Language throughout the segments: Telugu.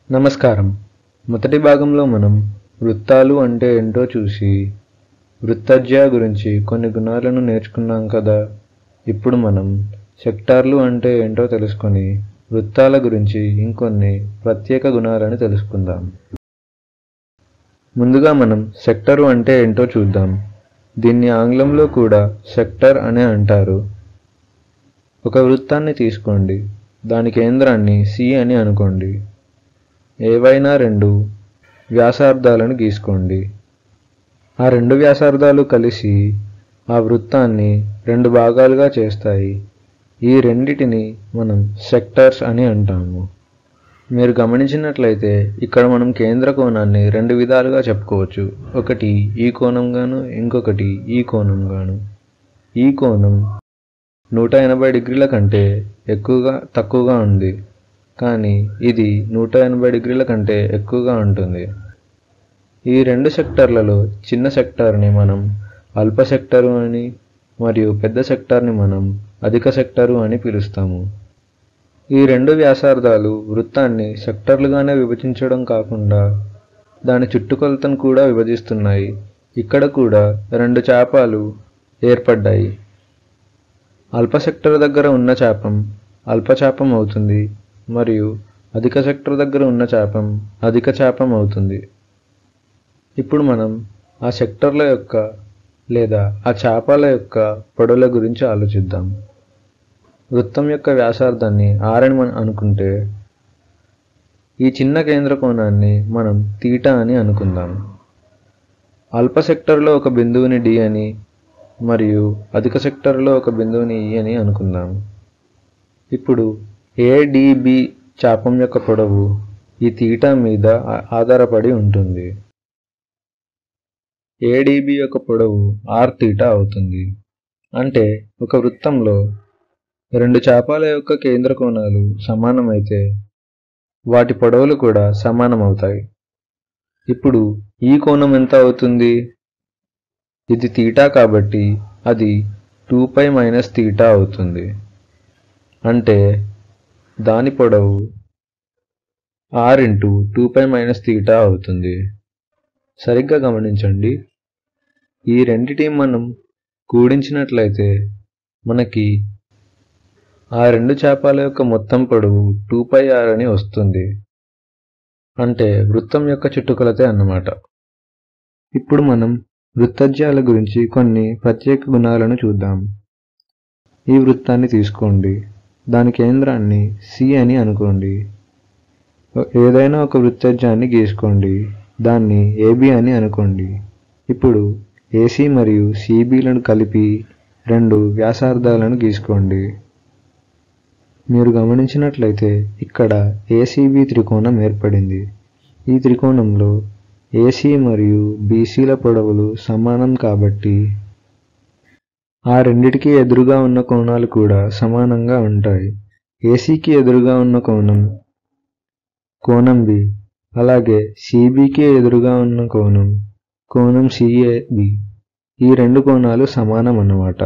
నమస్కారం మొదటి భాగంలో మనం వృత్తాలు అంటే ఏంటో చూసి వృత్తజ్య గురించి కొన్ని గుణాలను నేర్చుకున్నాం కదా ఇప్పుడు మనం సెక్టార్లు అంటే ఏంటో తెలుసుకొని వృత్తాల గురించి ఇంకొన్ని ప్రత్యేక గుణాలను తెలుసుకుందాం ముందుగా మనం సెక్టరు అంటే ఏంటో చూద్దాం దీన్ని ఆంగ్లంలో కూడా సెక్టర్ అనే అంటారు ఒక వృత్తాన్ని తీసుకోండి దాని కేంద్రాన్ని సి అని అనుకోండి ఏవైనా రెండు వ్యాసార్థాలను గీసుకోండి ఆ రెండు వ్యాసార్థాలు కలిసి ఆ వృత్తాన్ని రెండు భాగాలుగా చేస్తాయి ఈ రెండిటిని మనం సెక్టర్స్ అని అంటాము మీరు గమనించినట్లయితే ఇక్కడ మనం కేంద్ర కోణాన్ని రెండు విధాలుగా చెప్పుకోవచ్చు ఒకటి ఈ కోణంగాను ఇంకొకటి ఈ కోణంగాను ఈ కోణం నూట ఎనభై డిగ్రీల కంటే ఎక్కువగా తక్కువగా ఉంది కానీ ఇది నూట ఎనభై డిగ్రీల కంటే ఎక్కువగా ఉంటుంది ఈ రెండు సెక్టర్లలో చిన్న సెక్టార్ని మనం అల్ప సెక్టరు అని మరియు పెద్ద సెక్టార్ని మనం అధిక సెక్టరు అని పిలుస్తాము ఈ రెండు వ్యాసార్థాలు వృత్తాన్ని సెక్టర్లుగానే విభజించడం కాకుండా దాని చుట్టుకొలతను కూడా విభజిస్తున్నాయి ఇక్కడ కూడా రెండు చాపాలు ఏర్పడ్డాయి అల్ప సెక్టర్ దగ్గర ఉన్న చాపం అల్పచాపం అవుతుంది మరియు అధిక సెక్టర్ దగ్గర ఉన్న చాపం అధిక చాపం అవుతుంది ఇప్పుడు మనం ఆ సెక్టర్ల యొక్క లేదా ఆ చాపాల యొక్క పొడవుల గురించి ఆలోచిద్దాం వృత్తం యొక్క వ్యాసార్థాన్ని ఆర్ అని మనం అనుకుంటే ఈ చిన్న కేంద్ర కోణాన్ని మనం తీటా అని అనుకుందాం అల్ప సెక్టర్లో ఒక బిందువుని డి అని మరియు అధిక సెక్టర్లో ఒక బిందువుని ఈ అని అనుకుందాం ఇప్పుడు ఏడిబి చాపం యొక్క పొడవు ఈ తీటా మీద ఆ- ఆధారపడి ఉంటుంది ఏడిబి యొక్క పొడవు ఆర్ తీటా అవుతుంది అంటే ఒక వృత్తంలో రెండు చాపాల యొక్క కేంద్ర కోణాలు సమానమైతే వాటి పొడవులు కూడా సమానమవుతాయి ఇప్పుడు ఈ కోణం ఎంత అవుతుంది ఇది తీటా కాబట్టి అది టూ పై మైనస్ తీటా అవుతుంది అంటే దాని పొడవు R into two pi minus theta అవుతుంది సరిగ్గా గమనించండి ఈ రెండిటి మనం కూడించినట్లయితే మనకి ఆ రెండు చేపల యొక్క మొత్తం పొడవు టూ పై ఆర్ అని వస్తుంది అంటే వృత్తం యొక్క చుట్టుకొలతే అన్నమాట ఇప్పుడు మనం వృత్తజ్యాల గురించి కొన్ని ప్రత్యేక గుణాలను చూద్దాం ఈ వృత్తాన్ని తీసుకోండి దాని కేంద్రాన్ని సి అని అనుకోండి ఏదైనా ఒక వృత్తజ్యాన్ని గీసుకోండి దాన్ని ఏబి అని అనుకోండి ఇప్పుడు ఏసీ మరియు సిబిలను కలిపి రెండు వ్యాసార్థాలను గీసుకోండి మీరు గమనించినట్లయితే ఇక్కడ ఏసీబీ త్రికోణం ఏర్పడింది ఈ త్రికోణంలో ఏసీ మరియు బీసీల పొడవులు సమానం కాబట్టి ఆ రెండిటికి ఎదురుగా ఉన్న కోణాలు కూడా సమానంగా ఉంటాయి ఏసీకి ఎదురుగా ఉన్న కోణం కోణం బి అలాగే సిబికి ఎదురుగా ఉన్న కోణం కోణం సిఏబి ఈ రెండు కోణాలు సమానం అన్నమాట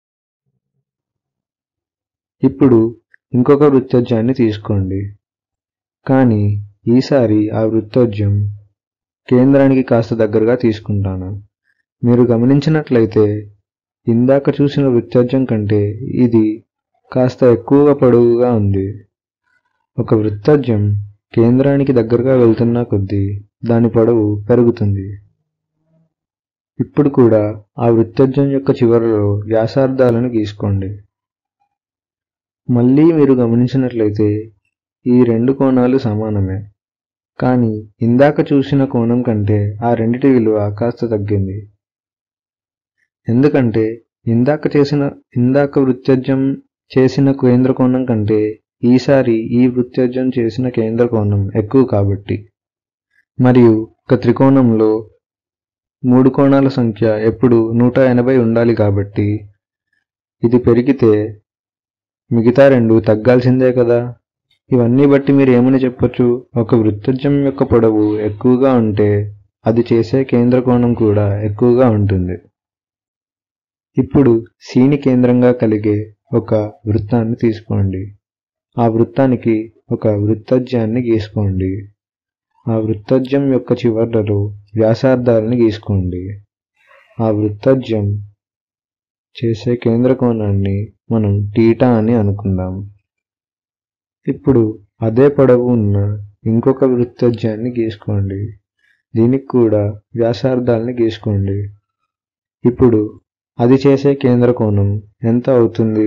ఇప్పుడు ఇంకొక వృత్తజ్యాన్ని తీసుకోండి కానీ ఈసారి ఆ వృత్తజ్యం కేంద్రానికి కాస్త దగ్గరగా తీసుకుంటాను మీరు గమనించినట్లయితే ఇందాక చూసిన వృత్తజ్యం కంటే ఇది కాస్త ఎక్కువగా పొడవుగా ఉంది ఒక వృత్తజ్యం కేంద్రానికి దగ్గరగా వెళ్తున్న కొద్దీ దాని పొడవు పెరుగుతుంది ఇప్పుడు కూడా ఆ వృత్తజ్యం యొక్క చివరలో వ్యాసార్థాలను గీసుకోండి మళ్ళీ మీరు గమనించినట్లయితే ఈ రెండు కోణాలు సమానమే కానీ ఇందాక చూసిన కోణం కంటే ఆ రెండిటి విలువ కాస్త తగ్గింది ఎందుకంటే ఇందాక చేసిన ఇందాక వృత్యజ్యం చేసిన కేంద్ర కోణం కంటే ఈసారి ఈ వృత్యజ్యం చేసిన కేంద్ర కోణం ఎక్కువ కాబట్టి మరియు ఒక త్రికోణంలో మూడు కోణాల సంఖ్య ఎప్పుడు నూట ఎనభై ఉండాలి కాబట్టి ఇది పెరిగితే మిగతా రెండు తగ్గాల్సిందే కదా ఇవన్నీ బట్టి మీరు ఏమని చెప్పొచ్చు ఒక వృత్తజ్యం యొక్క పొడవు ఎక్కువగా ఉంటే అది చేసే కేంద్ర కోణం కూడా ఎక్కువగా ఉంటుంది ఇప్పుడు సిని కేంద్రంగా కలిగే ఒక వృత్తాన్ని తీసుకోండి ఆ వృత్తానికి ఒక వృత్తజ్యాన్ని గీసుకోండి ఆ వృత్తజ్యం యొక్క చివర్లలో వ్యాసార్థాలను గీసుకోండి ఆ వృత్తజ్యం చేసే కేంద్ర కోణాన్ని మనం టీటా అని అనుకుందాం ఇప్పుడు అదే పొడవు ఉన్న ఇంకొక వృత్తజ్యాన్ని గీసుకోండి దీనికి కూడా వ్యాసార్థాలని గీసుకోండి ఇప్పుడు అది చేసే కేంద్ర కోణం ఎంత అవుతుంది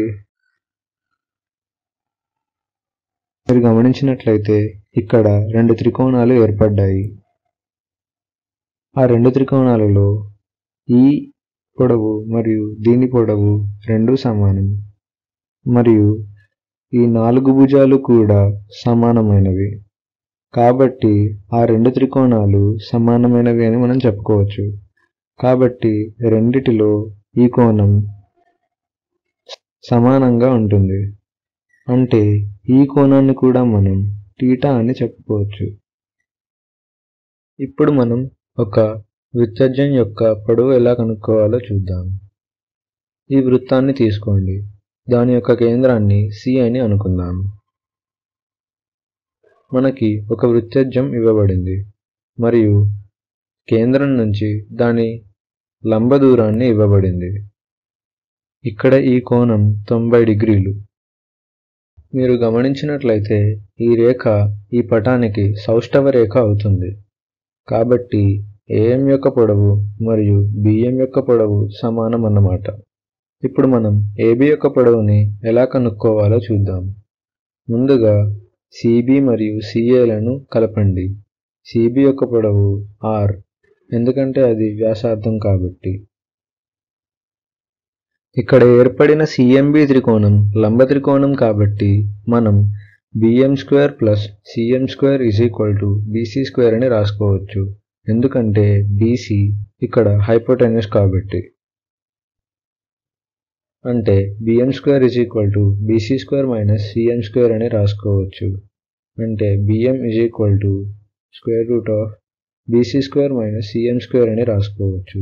మీరు గమనించినట్లయితే ఇక్కడ రెండు త్రికోణాలు ఏర్పడ్డాయి ఆ రెండు త్రికోణాలలో ఈ పొడవు మరియు దీని పొడవు రెండూ సమానం మరియు ఈ నాలుగు భుజాలు కూడా సమానమైనవి కాబట్టి ఆ రెండు త్రికోణాలు సమానమైనవి అని మనం చెప్పుకోవచ్చు కాబట్టి రెండిటిలో ఈ కోణం సమానంగా ఉంటుంది అంటే ఈ కోణాన్ని కూడా మనం టీటా అని చెప్పుకోవచ్చు ఇప్పుడు మనం ఒక వృత్తజ్యం యొక్క పొడవు ఎలా కనుక్కోవాలో చూద్దాం ఈ వృత్తాన్ని తీసుకోండి దాని యొక్క కేంద్రాన్ని సి అని అనుకుందాం మనకి ఒక వృత్తజ్యం ఇవ్వబడింది మరియు కేంద్రం నుంచి దాని లంబ దూరాన్ని ఇవ్వబడింది ఇక్కడ ఈ కోణం తొంభై డిగ్రీలు మీరు గమనించినట్లయితే ఈ రేఖ ఈ పటానికి సౌష్ఠవ రేఖ అవుతుంది కాబట్టి ఏఎం యొక్క పొడవు మరియు బిఎం యొక్క పొడవు సమానం అన్నమాట ఇప్పుడు మనం ఏబి యొక్క పొడవుని ఎలా కనుక్కోవాలో చూద్దాం ముందుగా సిబి మరియు సిఏలను కలపండి సిబి యొక్క పొడవు ఆర్ ఎందుకంటే అది వ్యాసార్థం కాబట్టి ఇక్కడ ఏర్పడిన సిఎంబి త్రికోణం లంబ త్రికోణం కాబట్టి మనం BM square plus CM square is equal to BC square అని రాసుకోవచ్చు ఎందుకంటే బీసీ ఇక్కడ హైపోటెన్యూస్ కాబట్టి అంటే BM square is equal to BC square minus CM square అని రాసుకోవచ్చు అంటే BM is equal to square root of BC square minus CM square అని రాసుకోవచ్చు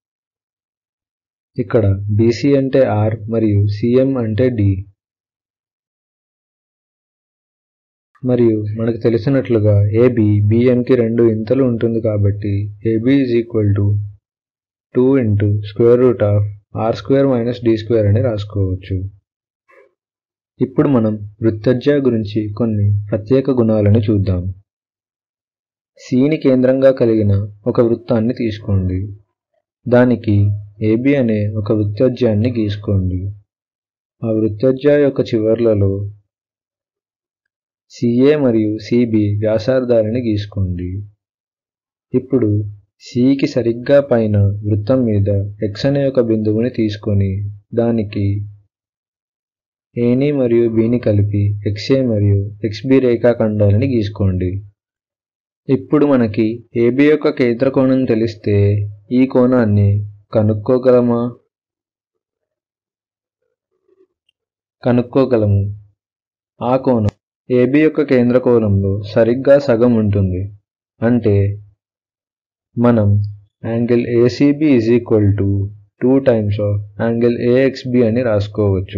ఇక్కడ బీసీ అంటే ఆర్ మరియు సిఎం అంటే డి మరియు మనకు తెలిసినట్లుగా ఏబి బిఎంకి రెండు ఇంతలు ఉంటుంది కాబట్టి AB is equal to two into square root of R square minus D square అని రాసుకోవచ్చు ఇప్పుడు మనం వృత్తజ్య గురించి కొన్ని ప్రత్యేక గుణాలను చూద్దాం సిని కేంద్రంగా కలిగిన ఒక వృత్తాన్ని తీసుకోండి దానికి ఏబి అనే ఒక వృత్తజ్యాన్ని గీసుకోండి ఆ వృత్తజ్య యొక్క చివర్లలో సిఏ మరియు సిబి వ్యాసార్థాలని గీసుకోండి ఇప్పుడు సికి సరిగ్గా పైన వృత్తం మీద ఎక్స్ అనే ఒక బిందువుని తీసుకొని దానికి ఏని మరియు బిని కలిపి ఎక్స్ఏ మరియు ఎక్స్బి రేఖాఖండాలని గీసుకోండి ఇప్పుడు మనకి ఏబి యొక్క కేంద్ర కోణం తెలిస్తే ఈ కోణాన్ని కనుక్కోగలమా కనుక్కోగలము ఆ కోణం ఏబి యొక్క కేంద్ర కోణంలో సరిగ్గా సగం ఉంటుంది అంటే మనం angle ACB is equal to two times of angle AXB అని రాసుకోవచ్చు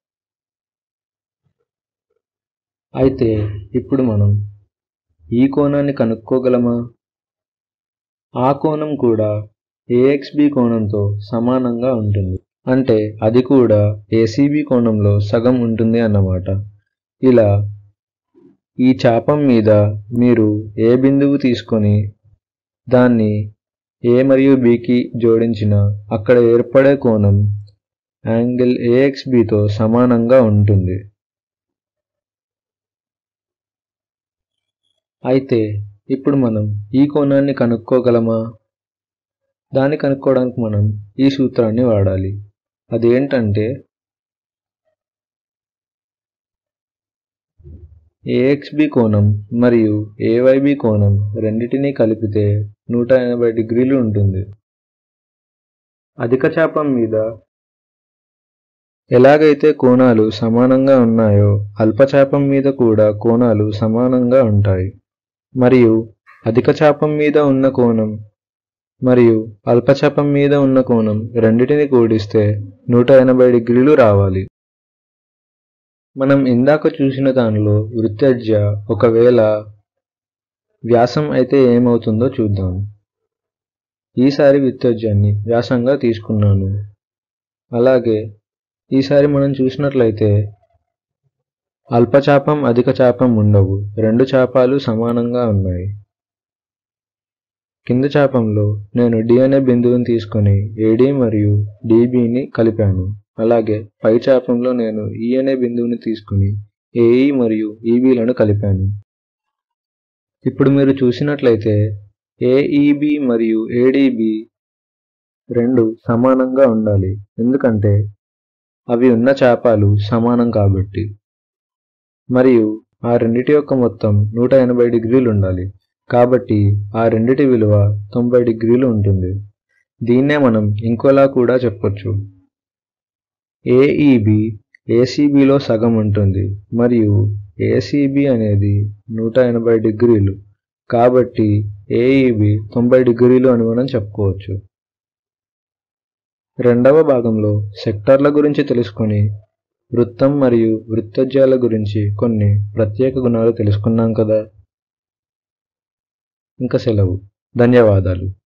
అయితే ఇప్పుడు మనం ఈ కోణాన్ని కనుక్కోగలమా ఆ కోణం కూడా ఏఎక్స్బి కోణంతో సమానంగా ఉంటుంది అంటే అది కూడా ఏసీబీ కోణంలో సగం ఉంటుంది అన్నమాట ఇలా ఈ చాపం మీద మీరు ఏ బిందువు తీసుకొని దాన్ని ఏ మరియు బికి జోడించిన అక్కడ ఏర్పడే కోణం యాంగిల్ ఏఎక్స్బితో సమానంగా ఉంటుంది అయితే ఇప్పుడు మనం ఈ కోణాన్ని కనుక్కోగలమా దాన్ని కనుక్కోవడానికి మనం ఈ సూత్రాన్ని వాడాలి అదేంటంటే ఏఎక్స్బి కోణం మరియు ఏవైబి కోణం రెండిటినీ కలిపితే నూట ఎనభై డిగ్రీలు ఉంటుంది అధిక చాపం మీద ఎలాగైతే కోణాలు సమానంగా ఉన్నాయో అల్పచాపం మీద కూడా కోణాలు సమానంగా ఉంటాయి మరియు అధిక చాపం మీద ఉన్న కోణం మరియు అల్పచాపం మీద ఉన్న కోణం రెండిటిని కూడిస్తే నూట ఎనభై డిగ్రీలు రావాలి మనం ఇందాక చూసిన దానిలో వృత్తజ్య ఒకవేళ వ్యాసం అయితే ఏమవుతుందో చూద్దాం ఈసారి విత్తోజ్యాన్ని వ్యాసంగా తీసుకున్నాను అలాగే ఈసారి మనం చూసినట్లయితే అల్పచాపం అధిక చాపం ఉండవు రెండు చాపాలు సమానంగా ఉన్నాయి కింద చాపంలో నేను డి అనే బిందువుని తీసుకొని ఏడి మరియు డిబిని కలిపాను అలాగే పై చాపంలో నేను ఈ అనే బిందువుని తీసుకుని ఏఈ మరియు ఈబీలను కలిపాను ఇప్పుడు మీరు చూసినట్లయితే ఏఈబి మరియు ఏడిబి రెండు సమానంగా ఉండాలి ఎందుకంటే అవి ఉన్న చాపాలు సమానం కాబట్టి మరియు ఆ రెండిటి యొక్క మొత్తం నూట ఎనభై డిగ్రీలు ఉండాలి కాబట్టి ఆ రెండిటి విలువ తొంభై డిగ్రీలు ఉంటుంది దీన్నే మనం ఇంకోలా కూడా చెప్పొచ్చు ఏఈబి ఏసీబీలో సగం ఉంటుంది మరియు ఏసీబీ అనేది నూట ఎనభై డిగ్రీలు కాబట్టి ఏఈబి తొంభై డిగ్రీలు అని మనం చెప్పుకోవచ్చు రెండవ భాగంలో సెక్టార్ల గురించి తెలుసుకొని వృత్తం మరియు వృత్తజ్యాల గురించి కొన్ని ప్రత్యేక గుణాలు తెలుసుకున్నాం కదా ఇంకా సెలవు ధన్యవాదాలు